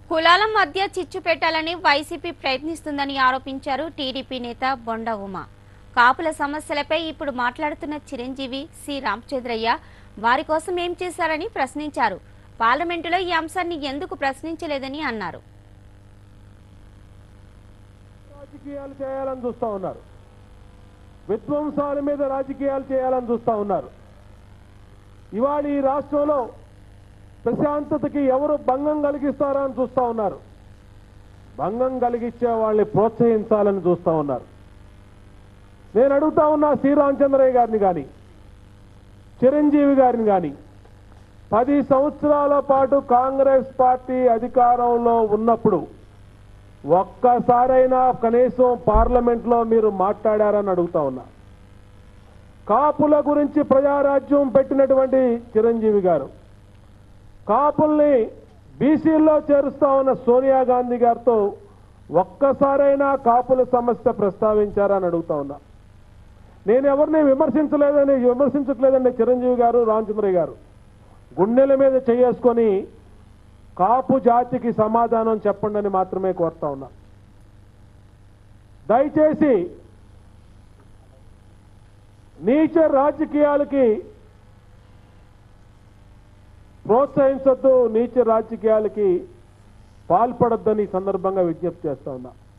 కులాల మధ్య చిచ్చు పెట్టాలని వైసీపీ ప్రయత్నిస్తుందని ఆరోపించారు టీడీపీ నేత బొండ ఉమ కాపుల సమస్యలపై ఇప్పుడు మాట్లాడుతున్న చిరంజీవి సి రామచంద్రయ్య వారి కోసం ఏం చేశారని ప్రశ్నించారు పార్లమెంటులో ఈ అంశాన్ని ఎందుకు ప్రశ్నించలేదని అన్నారు రాజకీయాలు చేయాలని చూస్తా ఉన్నారు విధ్వంసాల మీద రాజకీయాలు చేయాలని చూస్తా ఉన్నారు ఇవాళ ఈ రాష్ట్రంలో ప్రశాంతతకి ఎవరు భంగం కలిగిస్తారా అని చూస్తా ఉన్నారు భంగం కలిగించే వాళ్ళని ప్రోత్సహించాలని చూస్తా ఉన్నారు నేను అడుగుతా ఉన్నా శ్రీరామచంద్రయ్య గారిని కానీ చిరంజీవి గారిని కానీ పది సంవత్సరాల పాటు కాంగ్రెస్ పార్టీ అధికారంలో ఉన్నప్పుడు ఒక్కసారైనా కనీసం పార్లమెంట్లో మీరు మాట్లాడారని అడుగుతా ఉన్నా కాపుల గురించి ప్రజారాజ్యం పెట్టినటువంటి చిరంజీవి గారు కాపుల్ని బీసీల్లో చేరుస్తా ఉన్న సోనియా గాంధీ గారితో ఒక్కసారైనా కాపుల సమస్య ప్రస్తావించారని అడుగుతా ఉన్నా నేను ఎవరిని విమర్శించలేదని విమర్శించట్లేదండి చిరంజీవి గారు రామచంద్రయ్య గారు గుండెల మీద చేసుకొని కాపు జాతికి సమాధానం చెప్పండి అని మాత్రమే కోరుతా ఉన్నా దయచేసి నీచ రాజకీయాలకి ప్రోత్సహించొద్దు నీచ రాజకీయాలకి పాల్పడొద్దని ఈ సందర్భంగా విజ్ఞప్తి చేస్తా ఉన్నా